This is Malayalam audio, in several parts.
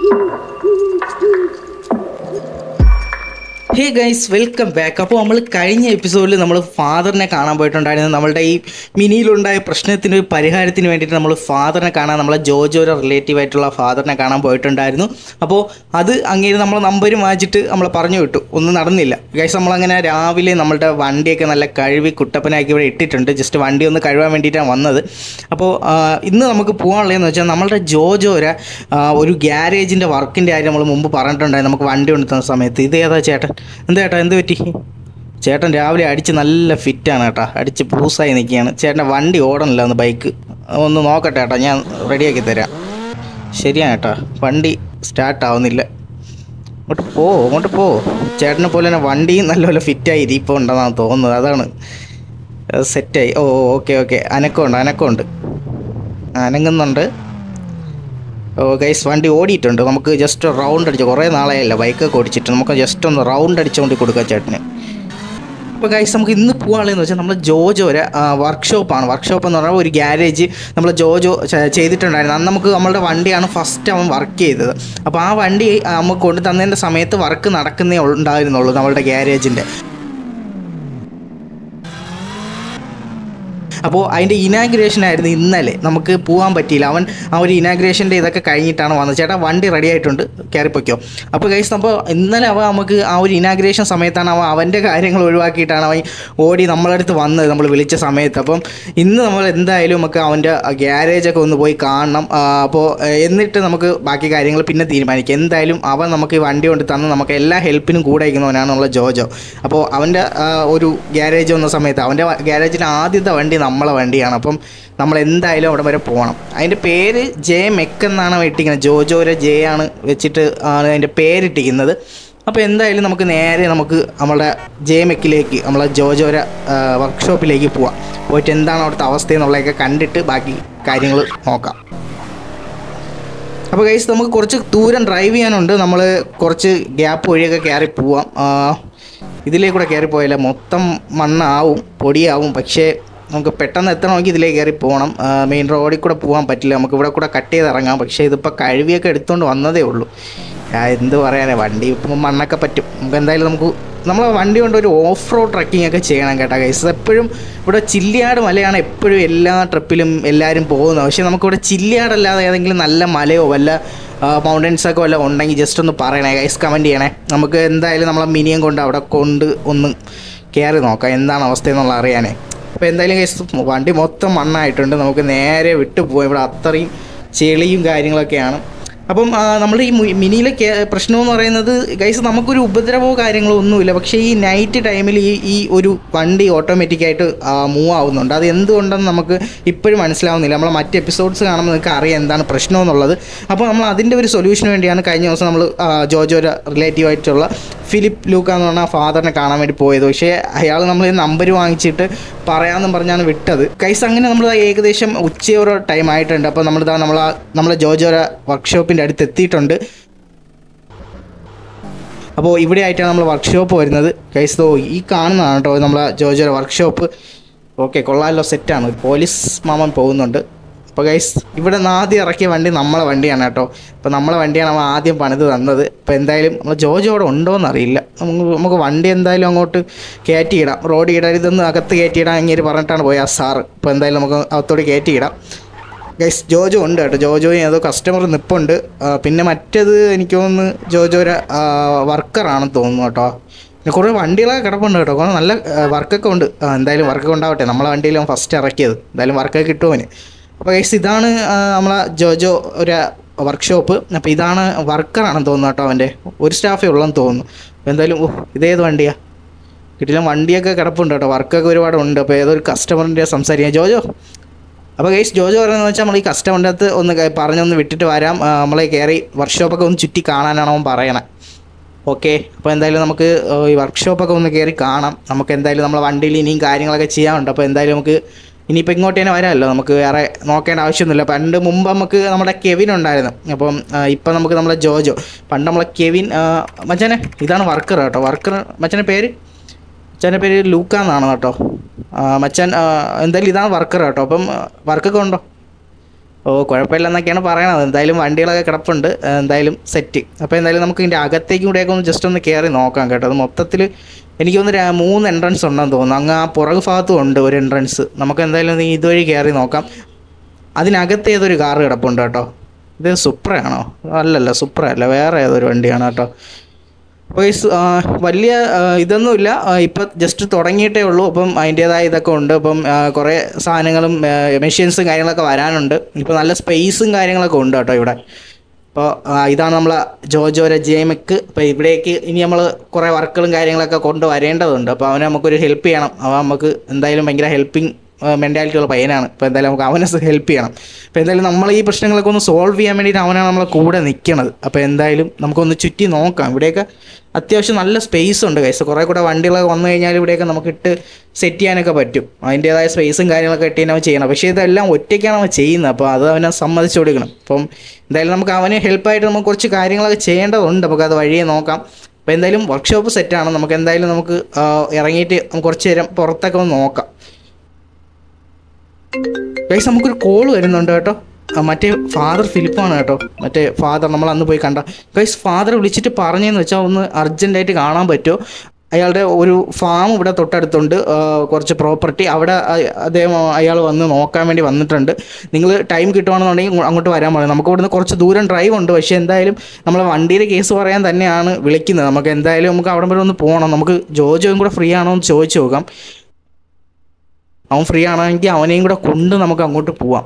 ഹേ ഗൈസ് വെൽക്കം ബാക്ക് അപ്പോൾ നമ്മൾ കഴിഞ്ഞ എപ്പിസോഡിൽ നമ്മൾ ഫാദറിനെ കാണാൻ പോയിട്ടുണ്ടായിരുന്നു നമ്മളുടെ ഈ മിനിയിലുണ്ടായ പ്രശ്നത്തിന് ഒരു പരിഹാരത്തിന് വേണ്ടിയിട്ട് നമ്മൾ ഫാദറിനെ കാണാൻ നമ്മളെ ജോജോയുടെ റിലേറ്റീവ് ആയിട്ടുള്ള ഫാദറിനെ കാണാൻ പോയിട്ടുണ്ടായിരുന്നു അപ്പോൾ അത് അങ്ങേര് നമ്മളെ നമ്പരും വാങ്ങിച്ചിട്ട് നമ്മൾ പറഞ്ഞു വിട്ടു ഒന്നും നടന്നില്ല ഗൈസ് നമ്മളങ്ങനെ രാവിലെ നമ്മളുടെ വണ്ടിയൊക്കെ നല്ല കഴുകി കുട്ടപ്പനാക്കി ഇവിടെ ഇട്ടിട്ടുണ്ട് ജസ്റ്റ് വണ്ടി ഒന്ന് കഴുകാൻ വേണ്ടിയിട്ടാണ് വന്നത് അപ്പോൾ ആ, ഇന്ന് നമുക്ക് പോകാനുള്ളതെന്ന് വെച്ചാൽ നമ്മളുടെ ജോജോര ആ, ഒരു ഗ്യാരേജിൻ്റെ വർക്കിൻ്റെ കാര്യം നമ്മൾ മുമ്പ് പറഞ്ഞിട്ടുണ്ടായിരുന്നു നമുക്ക് വണ്ടി കൊണ്ടുത്തുന്ന സമയത്ത് ഇത് ഏതാ ചേട്ടൻ എന്താ ചേട്ടാ എന്ത് പറ്റി ചേട്ടൻ രാവിലെ അടിച്ച് നല്ല ഫിറ്റാണ് കേട്ടാ അടിച്ച് പൂസായി നിൽക്കുകയാണ് ചേട്ടൻ്റെ വണ്ടി ഓടണില്ല ഒന്ന് ബൈക്ക് ഒന്ന് നോക്കട്ടെ ചേട്ടാ ഞാൻ റെഡിയാക്കി തരാം ശരിയാണ് ചേട്ടാ വണ്ടി സ്റ്റാർട്ട് ആവുന്നില്ല അങ്ങോട്ട് പോ അങ്ങോട്ട് പോ ചേട്ടനെ പോലെ തന്നെ വണ്ടിയും നല്ലപോലെ ഫിറ്റായി ഇപ്പോൾ ഉണ്ടെന്നാണ് തോന്നുന്നത് അതാണ് അത് സെറ്റായി ഓ ഓക്കെ ഓക്കെ അനക്കമുണ്ട് അനക്കമുണ്ട് അനങ്ങുന്നുണ്ട് ഓ ഗൈസ് വണ്ടി ഓടിയിട്ടുണ്ട് നമുക്ക് ജസ്റ്റ് റൗണ്ട് അടിച്ച് കുറേ നാളെയല്ല ബൈക്കൊക്കെ ഓടിച്ചിട്ട് നമുക്ക് ജസ്റ്റ് ഒന്ന് റൗണ്ട് അടിച്ചുകൊണ്ട് കൊടുക്കാം ചേട്ടന് അപ്പോൾ ഗൈസ് നമുക്ക് ഇന്ന് പോകാനുള്ളതെന്ന് വെച്ചാൽ നമ്മൾ ജോജോരെ വർക്ക്ഷോപ്പാണ് വർക്ക്ഷോപ്പ് എന്ന് പറഞ്ഞാൽ ഒരു ഗ്യാരേജ് നമ്മൾ ജോജോ ചെ- ചെയ്തിട്ടുണ്ടായിരുന്നു അന്ന് നമുക്ക് നമ്മളുടെ വണ്ടിയാണ് ഫസ്റ്റ് അവൻ വർക്ക് ചെയ്തത് അപ്പോൾ ആ വണ്ടി ആ, നമുക്ക് കൊണ്ട് തന്നതിൻ്റെ സമയത്ത് വർക്ക് നടക്കുന്നേ ഉണ്ടായിരുന്നുള്ളൂ നമ്മളുടെ ഗ്യാരേജിൻ്റെ അപ്പോൾ അതിൻ്റെ ഇനാഗ്രേഷൻ ആയിരുന്നു ഇന്നലെ നമുക്ക് പോകാൻ പറ്റിയില്ല അവൻ ആ ഒരു ഇനാഗ്രേഷൻ്റെ ഇതൊക്കെ കഴിഞ്ഞിട്ടാണ് വന്നത് ചേട്ടാ വണ്ടി റെഡി ആയിട്ടുണ്ട് കയറിപ്പോയ്ക്കോ അപ്പോൾ ഗൈസ് അപ്പോൾ ഇന്നലെ അവൻ നമുക്ക് ആ ഒരു ഇനാഗ്രേഷൻ സമയത്താണ് അവൻ അവൻ്റെ കാര്യങ്ങൾ ഒഴിവാക്കിയിട്ടാണ് അവൻ ഓടി നമ്മളടുത്ത് വന്നത് നമ്മൾ വിളിച്ച സമയത്ത് അപ്പം ഇന്ന് നമ്മൾ എന്തായാലും നമുക്ക് അവൻ്റെ ഗ്യാരേജൊക്കെ ഒന്ന് പോയി കാണണം ആ, അപ്പോൾ ഏഹ്, എന്നിട്ട് നമുക്ക് ബാക്കി കാര്യങ്ങൾ പിന്നെ തീരുമാനിക്കാം എന്തായാലും അവൻ നമുക്ക് ഈ വണ്ടി കൊണ്ട് തന്ന് നമുക്ക് എല്ലാ ഹെൽപ്പിനും കൂടെ അയക്കുന്നവനാണ് നമ്മളെ ജോജോ അപ്പോൾ അവൻ്റെ ആ, ഒരു ഗ്യാരേജ് വന്ന സമയത്ത് അവൻ്റെ ഗ്യാരേജിൻ്റെ ആദ്യത്തെ വണ്ടി നമ്മളെ വണ്ടിയാണ് അപ്പം നമ്മൾ എന്തായാലും അവിടെ വരെ പോകണം അതിൻ്റെ പേര് ജെ മെക്ക് എന്നാണ് അവൻ ഇട്ടിരിക്കുന്നത് ജോജോരെ ജെ ആണ് വെച്ചിട്ട് ആണ് അതിൻ്റെ പേരിട്ടിരിക്കുന്നത് അപ്പോൾ എന്തായാലും നമുക്ക് നേരെ നമുക്ക് നമ്മളെ ജെ മെക്കിലേക്ക് നമ്മളെ ജോജോര വർക്ക്ഷോപ്പിലേക്ക് പോവാം പോയിട്ട് എന്താണ് അവിടുത്തെ അവസ്ഥ എന്നുള്ളതൊക്കെ കണ്ടിട്ട് ബാക്കി കാര്യങ്ങൾ നോക്കാം അപ്പോൾ ഗൈസ് നമുക്ക് കുറച്ച് ദൂരം ഡ്രൈവ് ചെയ്യാനുണ്ട് നമ്മൾ കുറച്ച് ഗ്യാപ്പ് വഴിയൊക്കെ കയറി പോവാം ആ, ഇതിലേ കൂടെ കയറി പോയാലേ മൊത്തം മണ്ണാവും പൊടിയാവും പക്ഷേ നമുക്ക് പെട്ടെന്ന് എത്തണമെങ്കിൽ ഇതിലേ കയറി പോകണം മെയിൻ റോഡിൽ കൂടെ പോകാൻ പറ്റില്ല നമുക്ക് ഇവിടെ കൂടെ കട്ട് ചെയ്ത് ഇറങ്ങാം പക്ഷേ ഇതിപ്പോൾ കഴുകിയൊക്കെ എടുത്തുകൊണ്ട് വന്നതേ ഉള്ളൂ ആ, എന്ത് പറയാനാ വണ്ടി ഇപ്പം മണ്ണൊക്കെ പറ്റും നമുക്ക് എന്തായാലും നമുക്ക് നമ്മളെ വണ്ടി കൊണ്ട് ഒരു ഓഫ് റോഡ് ട്രക്കിംഗ് ഒക്കെ ചെയ്യണം കേട്ടോ ഗൈസ് എപ്പോഴും ഇവിടെ ചില്ലിയാട് മലയാണ് എപ്പോഴും എല്ലാ ട്രിപ്പിലും എല്ലാവരും പോകുന്നത് പക്ഷേ നമുക്കിവിടെ ചില്ലിയാടല്ലാതെ ഏതെങ്കിലും നല്ല മലയോ വല്ല മൗണ്ടൻസൊക്കെ വല്ല ഉണ്ടെങ്കിൽ ജസ്റ്റ് ഒന്ന് പറയണേ ഗൈസ് കമൻറ്റ് ചെയ്യണേ നമുക്ക് എന്തായാലും നമ്മളെ മിനിയം കൊണ്ട് അവിടെ കൊണ്ട് ഒന്ന് കയറി നോക്കാം എന്താണ് അവസ്ഥ എന്നുള്ള അറിയാനേ അപ്പോൾ എന്തായാലും ഗൈസ് വണ്ടി മൊത്തം മണ്ണായിട്ടുണ്ട് നമുക്ക് നേരെ വിട്ടു പോകാം ഇവിടെ അത്രയും ചെളിയും കാര്യങ്ങളൊക്കെയാണ് അപ്പം ആ, നമ്മുടെ ഈ മു- മിനിയിലെ കേ- പ്രശ്നം എന്ന് പറയുന്നത് ഗൈസ് നമുക്കൊരു ഉപദ്രവമോ കാര്യങ്ങളോ ഒന്നുമില്ല പക്ഷേ ഈ നൈറ്റ് ടൈമിൽ ഈ ഈ ഒരു വണ്ടി ഓട്ടോമാറ്റിക്കായിട്ട് മൂവ് ആവുന്നുണ്ട് അത് എന്തുകൊണ്ടെന്ന് നമുക്ക് ഇപ്പോഴും മനസ്സിലാവുന്നില്ല നമ്മളെ മറ്റ് എപ്പിസോഡ്സ് കാണുമ്പോൾ നിങ്ങൾക്ക് അറിയാം എന്താണ് പ്രശ്നം എന്നുള്ളത് അപ്പോൾ നമ്മൾ അതിൻ്റെ ഒരു സൊല്യൂഷന് വേണ്ടിയാണ് കഴിഞ്ഞ ദിവസം നമ്മൾ ജോജോര റിലേറ്റീവ് ആയിട്ടുള്ള ഫിലിപ്പ് ലൂക്ക എന്ന് പറഞ്ഞ ഫാദറിനെ കാണാൻ വേണ്ടി പോയത് പക്ഷേ അയാൾ നമ്മൾ നമ്പർ വാങ്ങിച്ചിട്ട് പറയാമെന്നും പറഞ്ഞാണ് വിട്ടത് കൈസ് അങ്ങനെ നമ്മൾ ഏകദേശം ഉച്ചയോരോ ടൈം ആയിട്ടുണ്ട് അപ്പോൾ നമ്മളിതാ നമ്മൾ നമ്മളെ ജോജോര വർക്ക്ഷോപ്പിൻ്റെ അടുത്ത് എത്തിയിട്ടുണ്ട് അപ്പോൾ ഇവിടെ ആയിട്ടാണ് നമ്മൾ വർക്ക്ഷോപ്പ് വരുന്നത് കൈസ് ദോ ഈ കാണുന്നതാണ് കേട്ടോ നമ്മളെ ജോജോര വർക്ക്ഷോപ്പ് ഓക്കെ കൊള്ളാമല്ലോ സെറ്റാണ് ഒരു പോലീസ് മാമൻ പോകുന്നുണ്ട് അപ്പോൾ ഗൈസ് ഇവിടെ നിന്ന് ആദ്യം ഇറക്കിയ വണ്ടി നമ്മളെ വണ്ടിയാണ് കേട്ടോ അപ്പോൾ നമ്മളെ വണ്ടിയാണ് അവൻ ആദ്യം പണിത് തന്നത് അപ്പോൾ എന്തായാലും നമ്മൾ ജോജോ അവിടെ ഉണ്ടോ എന്നറിയില്ല നമുക്ക് നമുക്ക് വണ്ടി എന്തായാലും അങ്ങോട്ട് കയറ്റിയിടാം റോഡ് ഇടരുതെന്ന് അകത്ത് കയറ്റിയിടാൻ ഇങ്ങനെ പറഞ്ഞിട്ടാണ് പോയത് ആ സാറ് അപ്പോൾ എന്തായാലും നമുക്ക് അകത്തോട് കയറ്റിയിടാം ഗൈസ് ജോജോ ഉണ്ട് കേട്ടോ ജോജോയും ഏതോ കസ്റ്റമർ നിപ്പുണ്ട് ആ, പിന്നെ മറ്റേത് എനിക്ക് തോന്നുന്നു ജോജോര വർക്കറാണെന്ന് തോന്നുന്നു കേട്ടോ പിന്നെ കുറേ വണ്ടികളൊക്കെ കിടപ്പുണ്ട് കേട്ടോ കുറേ നല്ല വർക്കൊക്കെ ഉണ്ട് ആ, എന്തായാലും വർക്കൊക്കെ ഉണ്ടാവട്ടെ നമ്മളെ വണ്ടിയിലും ഫസ്റ്റ് ഇറക്കിയത് എന്തായാലും വർക്കൊക്കെ കിട്ടുമവന് അപ്പോൾ ഗൈസ് ഇതാണ് ആ, നമ്മളെ ജോജോ ഒരു വർക്ക്ഷോപ്പ് അപ്പോൾ ഇതാണ് വർക്കറാണെന്ന് തോന്നുന്നു കേട്ടോ അവൻ്റെ ഒരു സ്റ്റാഫേ ഉള്ളെന്ന് തോന്നുന്നു അപ്പോൾ എന്തായാലും ഓ ഇതേത് വണ്ടിയാ കിട്ടില്ല വണ്ടിയൊക്കെ കിടപ്പുണ്ട് കേട്ടോ വർക്കൊക്കെ ഒരുപാട് ഉണ്ട് അപ്പോൾ ഏതൊരു കസ്റ്റമറിൻ്റെ സംസാരിക്കാം ജോജോ അപ്പോൾ ഗൈസ് ജോജോ പറയുന്നത് വെച്ചാൽ നമ്മൾ ഈ കസ്റ്റമറിൻ്റെ അടുത്ത് ഒന്ന് ക- പറഞ്ഞൊന്ന് വിട്ടിട്ട് വരാം ആ, നമ്മളെ കയറി വർക്ക്ഷോപ്പൊക്കെ ഒന്ന് ചുറ്റി കാണാനാണ് അവൻ പറയണേ ഓക്കെ അപ്പോൾ എന്തായാലും നമുക്ക് ആ, ഈ വർക്ക്ഷോപ്പൊക്കെ ഒന്ന് കയറി കാണാം നമുക്ക് എന്തായാലും നമ്മളെ വണ്ടിയിൽ ഇനിയും കാര്യങ്ങളൊക്കെ ചെയ്യാനുണ്ട് അപ്പോൾ എന്തായാലും നമുക്ക് ഇനിയിപ്പോൾ ഇങ്ങോട്ട് തന്നെ വരാമല്ലോ നമുക്ക് വേറെ നോക്കേണ്ട ആവശ്യമൊന്നുമില്ല പണ്ട് മുമ്പ് നമുക്ക് നമ്മുടെ കെവിൻ ഉണ്ടായിരുന്നു അപ്പം ആ, ഇപ്പം നമുക്ക് നമ്മളെ ജോജോ പണ്ട് നമ്മളെ കെവിൻ ആ, മച്ചാനെ ഇതാണ് വർക്കർ കേട്ടോ വർക്കർ മച്ചാൻ്റെ പേര് മച്ചാൻ്റെ പേര് ലൂക്ക എന്നാണ് കേട്ടോ ആ, മച്ചാൻ ആ, എന്തായാലും ഇതാണ് വർക്കർ കേട്ടോ അപ്പം വർക്കൊക്കെ ഉണ്ടോ ഓ കുഴപ്പമില്ലെന്നൊക്കെയാണ് പറയണത് എന്തായാലും വണ്ടികളൊക്കെ കിടപ്പുണ്ട് ആ, എന്തായാലും സെറ്റ് അപ്പോൾ എന്തായാലും നമുക്ക് ഇതിൻ്റെ അകത്തേക്കും കൂടെയൊക്കെ ഒന്ന് ജസ്റ്റ് ഒന്ന് കയറി നോക്കാം കേട്ടോ അത് മൊത്തത്തിൽ എനിക്ക് തോന്നുന്നു ര- മൂന്ന് എൻട്രൻസ് ഉണ്ടെന്ന് തോന്നുന്നു അങ്ങ് ആ പുറകു ഭാഗത്തും ഉണ്ട് ഒരു എൻട്രൻസ് നമുക്ക് എന്തായാലും നീ ഇതുവഴി കയറി നോക്കാം അതിനകത്ത് ഏതൊരു കാറ് കിടപ്പുണ്ട് കേട്ടോ ഇത് സുപ്രയാണോ അല്ലല്ല സുപ്ര അല്ല വേറെ ഏതൊരു വണ്ടിയാണ് കേട്ടോ അപ്പോൾ ഈ സ്- ആ, വലിയ ആ, ഇതൊന്നുമില്ല ഇപ്പം ജസ്റ്റ് തുടങ്ങിയിട്ടേ ഉള്ളൂ അപ്പം അതിൻ്റേതായ ഇതൊക്കെ ഉണ്ട് അപ്പം ആ, കുറേ സാധനങ്ങളും മെഷീൻസും കാര്യങ്ങളൊക്കെ വരാനുണ്ട് ഇപ്പോൾ നല്ല സ്പേസും കാര്യങ്ങളൊക്കെ ഉണ്ട് കേട്ടോ ഇവിടെ അപ്പോൾ ഇതാണ് നമ്മളെ ജോജോ രജയമക്ക് അപ്പോൾ ഇവിടേക്ക് ഇനി നമ്മൾ കുറേ വർക്കുകളും കാര്യങ്ങളൊക്കെ കൊണ്ട് വരേണ്ടതുണ്ട് അപ്പോൾ അവനെ നമുക്കൊരു ഹെൽപ്പ് ചെയ്യണം അവൻ നമുക്ക് എന്തായാലും ഭയങ്കര ഹെൽപ്പിംഗ് മെൻറ്റാലിറ്റി ഉള്ള പയ്യനാണ് അപ്പോൾ എന്തായാലും നമുക്ക് അവനെ ഹെൽപ്പ് ചെയ്യണം അപ്പോൾ എന്തായാലും നമ്മൾ ഈ പ്രശ്നങ്ങളൊക്കെ ഒന്ന് സോൾവ് ചെയ്യാൻ വേണ്ടിയിട്ട് അവനാണ് നമ്മളെ കൂടെ നിൽക്കണത് അപ്പോൾ എന്തായാലും നമുക്കൊന്ന് ചുറ്റി നോക്കാം ഇവിടെയൊക്കെ അത്യാവശ്യം നല്ല സ്പേസ് ഉണ്ട് കൈസ് കുറേ കൂടെ വണ്ടികളൊക്കെ വന്നു കഴിഞ്ഞാൽ ഇവിടെയൊക്കെ നമുക്ക് ഇട്ട് സെറ്റ് ചെയ്യാനൊക്കെ പറ്റും അതിൻ്റേതായ സ്പേസും കാര്യങ്ങളൊക്കെ ഇട്ട് അവൻ ചെയ്യണം പക്ഷേ ഇതെല്ലാം ഒറ്റയ്ക്കാണ് അവൻ ചെയ്യുന്നത് അപ്പോൾ അത് അവനെ സമ്മതിച്ചു കൊടുക്കണം അപ്പം എന്തായാലും നമുക്ക് അവന് ഹെൽപ്പായിട്ട് നമുക്ക് കുറച്ച് കാര്യങ്ങളൊക്കെ ചെയ്യേണ്ടതുണ്ട് നമുക്ക് അത് വഴിയെ നോക്കാം അപ്പോൾ എന്തായാലും വർക്ക്ഷോപ്പ് സെറ്റാണ് നമുക്ക് എന്തായാലും നമുക്ക് ആ, ഇറങ്ങിയിട്ട് നമുക്ക് കുറച്ച് നേരം പുറത്തൊക്കെ ഒന്ന് നോക്കാം ഗൈസ് നമുക്കൊരു കോൾ വരുന്നുണ്ട് കേട്ടോ ആ, മറ്റേ ഫാദർ ഫിലിപ്പാണ് കേട്ടോ മറ്റേ ഫാദർ നമ്മൾ അന്ന് പോയി കണ്ട ഗൈസ് ഫാദർ വിളിച്ചിട്ട് പറഞ്ഞതെന്ന് വെച്ചാൽ ഒന്ന് അർജൻറ്റായിട്ട് കാണാൻ പറ്റുമോ അയാളുടെ ഒരു ഫാം ഇവിടെ തൊട്ടടുത്തുണ്ട് ആ, കുറച്ച് പ്രോപ്പർട്ടി അവിടെ അ- അദ്ദേഹം അയാൾ വന്ന് നോക്കാൻ വേണ്ടി വന്നിട്ടുണ്ട് നിങ്ങൾ ടൈം കിട്ടുവാണെന്നുണ്ടെങ്കിൽ ഇങ്ങോ- അങ്ങോട്ട് വരാൻ പറയും നമുക്ക് ഇവിടുന്ന് കുറച്ച് ദൂരം ഡ്രൈവ് ഉണ്ട് പക്ഷേ എന്തായാലും നമ്മൾ വണ്ടിയുടെ കേസ് പറയാൻ തന്നെയാണ് വിളിക്കുന്നത് നമുക്ക് എന്തായാലും നമുക്ക് അവിടെ വരെ ഒന്ന് പോകണം നമുക്ക് ജോജോയും കൂടെ ഫ്രീ ആണോ എന്ന് ചോദിച്ചു നോക്കാം അവൻ ഫ്രീ ആണെങ്കിൽ അവനെയും കൂടെ കൊണ്ട് നമുക്ക് അങ്ങോട്ട് പോവാം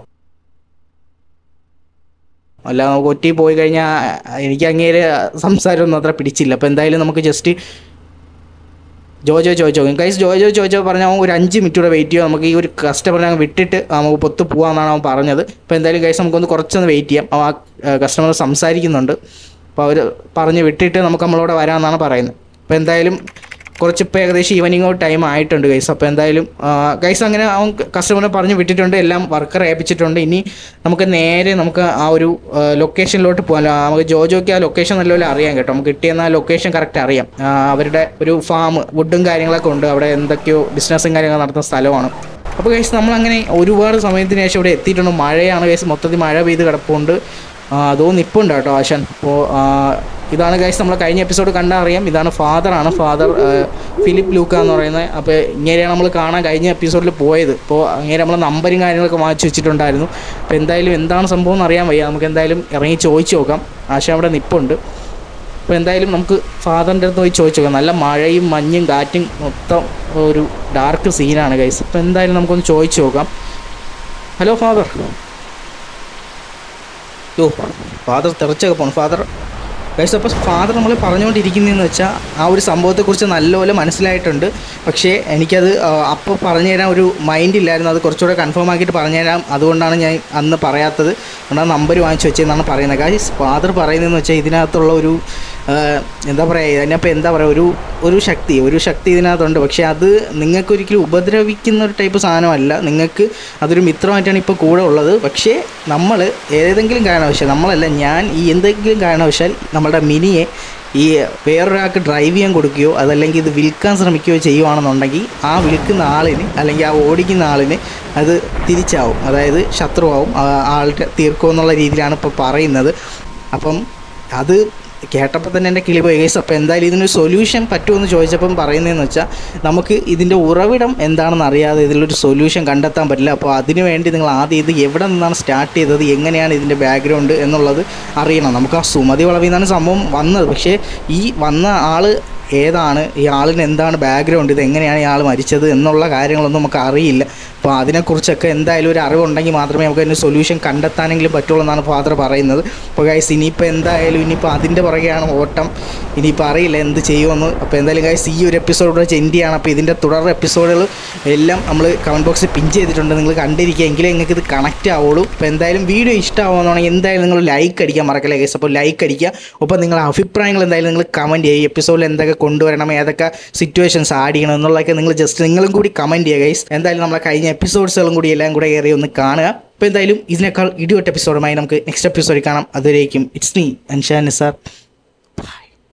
അല്ല നമുക്ക് ഒറ്റയിൽ പോയി കഴിഞ്ഞാൽ എനിക്ക് അങ്ങേര് സംസാരമൊന്നും അത്ര പിടിച്ചില്ല അപ്പോൾ എന്തായാലും നമുക്ക് ജസ്റ്റ് ജോജോ ചോദിച്ചോ ഗൈസ് ജോജോ ചോദിച്ചോ പറഞ്ഞാൽ അവൻ ഒരു അഞ്ച് മിനിറ്റ് കൂടെ വെയിറ്റ് ചെയ്യാം നമുക്ക് ഈ ഒരു കസ്റ്റമറിനെ അങ്ങ് വിട്ടിട്ട് നമുക്ക് പൊത്ത് പോകാമെന്നാണ് അവൻ പറഞ്ഞത് അപ്പോൾ എന്തായാലും ഗൈസ് നമുക്കൊന്ന് കുറച്ചൊന്ന് വെയിറ്റ് ചെയ്യാം അവൻ ആ കസ്റ്റമർ സംസാരിക്കുന്നുണ്ട് അപ്പോൾ അവർ പറഞ്ഞ് വിട്ടിട്ട് നമുക്ക് നമ്മളോട് വരാമെന്നാണ് പറയുന്നത് അപ്പോൾ എന്തായാലും കുറച്ച് ഇപ്പോൾ ഏകദേശം ഈവനിങ് ടൈം ആയിട്ടുണ്ട് ഗൈസ് അപ്പോൾ എന്തായാലും ഗൈസ് അങ്ങനെ അവൻ കസ്റ്റമറിനെ പറഞ്ഞ് വിട്ടിട്ടുണ്ട് എല്ലാം വർക്കർ ഏൽപ്പിച്ചിട്ടുണ്ട് ഇനി നമുക്ക് നേരെ നമുക്ക് ആ ഒരു ലൊക്കേഷനിലോട്ട് പോകാൻ നമുക്ക് ജോജോയ്ക്ക് ആ ലൊക്കേഷൻ നല്ലപോലെ അറിയാം കേട്ടോ നമുക്ക് കിട്ടിയെന്ന ആ ലൊക്കേഷൻ കറക്റ്റ് അറിയാം ആ, അവരുടെ ഒരു ഫാം വുഡും കാര്യങ്ങളൊക്കെ ഉണ്ട് അവിടെ എന്തൊക്കെയോ ബിസിനസ്സും കാര്യങ്ങൾ നടത്തുന്ന സ്ഥലമാണ് അപ്പോൾ ഗൈസ് നമ്മളങ്ങനെ ഒരുപാട് സമയത്തിന് ശേഷം ഇവിടെ എത്തിയിട്ടുണ്ട് മഴയാണ് ഗൈസ് മൊത്തത്തിൽ മഴ പെയ്ത് കിടപ്പുണ്ട് ആ, അതോ നിപ്പുണ്ട് കേട്ടോ ആശാൻ അപ്പോൾ ഇതാണ് ഗൈസ് നമ്മൾ കഴിഞ്ഞ എപ്പിസോഡ് കണ്ടാൽ അറിയാം ഇതാണ് ഫാദറാണ് ഫാദർ ഫിലിപ്പ് ലൂക്ക എന്ന് പറയുന്നത് അപ്പോൾ ഇങ്ങനെയാണ് നമ്മൾ കാണാൻ കഴിഞ്ഞ എപ്പിസോഡിൽ പോയത് അപ്പോൾ അങ്ങനെ നമ്മൾ നമ്പരും കാര്യങ്ങളൊക്കെ വാങ്ങിച്ചു വെച്ചിട്ടുണ്ടായിരുന്നു അപ്പോൾ എന്തായാലും എന്താണ് സംഭവം എന്ന് അറിയാൻ വയ്യ നമുക്ക് എന്തായാലും ഇറങ്ങി ചോദിച്ചു നോക്കാം ആശാൻ അവിടെ നിപ്പുണ്ട് അപ്പോൾ എന്തായാലും നമുക്ക് ഫാദറിൻ്റെ അടുത്ത് പോയി ചോദിച്ചു നോക്കാം നല്ല മഴയും മഞ്ഞും കാറ്റും മൊത്തം ഒരു ഡാർക്ക് സീനാണ് ഗൈസ് അപ്പോൾ എന്തായാലും നമുക്കൊന്ന് ചോദിച്ചു നോക്കാം ഹലോ ഫാദർ യോ ഫാദർ തെറച്ചൊക്കെ പോകണം ഫാദർ ഗൈസ് അപ്പോൾ ഫാദർ നമ്മൾ പറഞ്ഞുകൊണ്ടിരിക്കുന്നതെന്ന് വെച്ചാൽ ആ ഒരു സംഭവത്തെക്കുറിച്ച് നല്ലപോലെ മനസ്സിലായിട്ടുണ്ട് പക്ഷേ എനിക്കത് അപ്പോൾ പറഞ്ഞു തരാൻ ഒരു മൈൻഡ് ഇല്ലായിരുന്നു അത് കുറച്ചുകൂടെ കൺഫേം ആക്കിയിട്ട് പറഞ്ഞു തരാം അതുകൊണ്ടാണ് ഞാൻ അന്ന് പറയാത്തത് അതുകൊണ്ട് ആ നമ്പർ വാങ്ങിച്ചു വെച്ചതെന്നാണ് പറയുന്നത് ഗൈസ് ഫാദർ പറയുന്നതെന്ന് വെച്ചാൽ ഇതിനകത്തുള്ള ഒരു ആ, എന്താ പറയുക ഇതിനപ്പോൾ എന്താ പറയുക ഒരു ഒരു ശക്തി ഒരു ശക്തി ഇതിനകത്തുണ്ട് പക്ഷേ അത് നിങ്ങൾക്ക് ഒരിക്കലും ഉപദ്രവിക്കുന്ന ഒരു ടൈപ്പ് സാധനമല്ല നിങ്ങൾക്ക് അതൊരു മിത്രമായിട്ടാണ് ഇപ്പോൾ കൂടെ ഉള്ളത് പക്ഷേ നമ്മൾ ഏതെങ്കിലും കാരണവശാൽ നമ്മളല്ല ഞാൻ ഈ എന്തെങ്കിലും കാരണവശാൽ നമ്മുടെ മിനിയെ ഈ വേറൊരാൾക്ക് ഡ്രൈവ് ചെയ്യാൻ കൊടുക്കുകയോ അതല്ലെങ്കിൽ ഇത് വിൽക്കാൻ ശ്രമിക്കുകയോ ചെയ്യുവാണെന്നുണ്ടെങ്കിൽ ആ വിൽക്കുന്ന ആളിന് അല്ലെങ്കിൽ ആ ഓടിക്കുന്ന ആളിന് അത് തിരിച്ചാവും അതായത് ശത്രുവാവും ആ ആളുടെ തീർക്കുമെന്നുള്ള രീതിയിലാണ് ഇപ്പോൾ പറയുന്നത് അപ്പം അത് കേട്ടപ്പോൾ തന്നെ എൻ്റെ കിളി പോയി ഗൈസ് അപ്പോൾ എന്തായാലും ഇതിനൊരു സൊല്യൂഷൻ പറ്റുമെന്ന് ചോദിച്ചപ്പം പറയുന്നതെന്ന് വെച്ചാൽ നമുക്ക് ഇതിൻ്റെ ഉറവിടം എന്താണെന്ന് അറിയാതെ ഇതിലൊരു സൊല്യൂഷൻ കണ്ടെത്താൻ പറ്റില്ല അപ്പോൾ അതിനു വേണ്ടി നിങ്ങൾ ആദ്യം ഇത് എവിടെ നിന്നാണ് സ്റ്റാർട്ട് ചെയ്തത് എങ്ങനെയാണ് ഇതിൻ്റെ ബാക്ക്ഗ്രൗണ്ട് എന്നുള്ളത് അറിയണം നമുക്ക് ആ സുമതി വളവിൽ നിന്നാണ് സംഭവം വന്നത് പക്ഷേ ഈ വന്ന ആൾ ഏതാണ് ഈ ആളിന് എന്താണ് ബാക്ക്ഗ്രൗണ്ട് ഇത് എങ്ങനെയാണ് ഈ ആൾ മരിച്ചത് എന്നുള്ള കാര്യങ്ങളൊന്നും നമുക്ക് അറിയില്ല അപ്പോൾ അതിനെക്കുറിച്ചൊക്കെ എന്തായാലും ഒരു അറിവുണ്ടെങ്കിൽ മാത്രമേ നമുക്ക് അതിന് സൊല്യൂഷൻ കണ്ടെത്താനെങ്കിലും പറ്റുള്ളൂ എന്നാണ് ഫാദർ പറയുന്നത് അപ്പോൾ ഗൈസ് ഇനിയിപ്പോൾ എന്തായാലും ഇനിയിപ്പോൾ അതിൻ്റെ പുറകെയാണ് ഓട്ടം ഇനിയിപ്പോൾ അറിയില്ല എന്ത് ചെയ്യുമെന്ന് അപ്പോൾ എന്തായാലും ഗൈസ് ഈ ഒരു എപ്പിസോഡ് കൂടെ എൻഡ് ചെയ്യണം അപ്പോൾ ഇതിൻ്റെ തുടർ എപ്പിസോഡുകൾ എല്ലാം നമ്മൾ കമൻറ്റ് ബോക്സിൽ പിൻ ചെയ്തിട്ടുണ്ട് നിങ്ങൾ കണ്ടിരിക്കുക എങ്കിലേ നിങ്ങൾക്ക് ഇത് കണക്റ്റ് ആവുള്ളൂ അപ്പോൾ എന്തായാലും വീഡിയോ ഇഷ്ടമാവുകയാണെങ്കിൽ എന്തായാലും നിങ്ങൾ ലൈക്ക് അടിക്കാൻ മറക്കല്ലേ ഗൈസ് അപ്പോൾ ലൈക്ക് അടിക്കുക ഒപ്പം നിങ്ങളുടെ അഭിപ്രായങ്ങൾ എന്തായാലും നിങ്ങൾ കമൻറ്റ് ചെയ്യുക ഈ എപ്പിസോഡിൽ എന്തൊക്കെ കൊണ്ടുവരണം ഏതൊക്കെ സിറ്റുവേഷൻസ് ആഡ് ചെയ്യണം എന്നുള്ളതൊക്കെ നിങ്ങൾ ജസ്റ്റ് നിങ്ങളും കൂടി കമൻറ്റ് ചെയ്യുക ഗൈസ് എന്തായാലും നമ്മളെ കഴിഞ്ഞ എപ്പിസോഡ്സുകളും കൂടി എല്ലാം കൂടെ ഏറി ഒന്ന് കാണുക അപ്പോൾ എന്തായാലും ഇതിനേക്കാൾ ഇടിവെട്ട് എപ്പിസോഡുമായി നമുക്ക് നെക്സ്റ്റ് എപ്പിസോഡിൽ കാണാം അതുവരേക്കും ഇറ്റ്സ് മീ അൻഷാ നിസാർ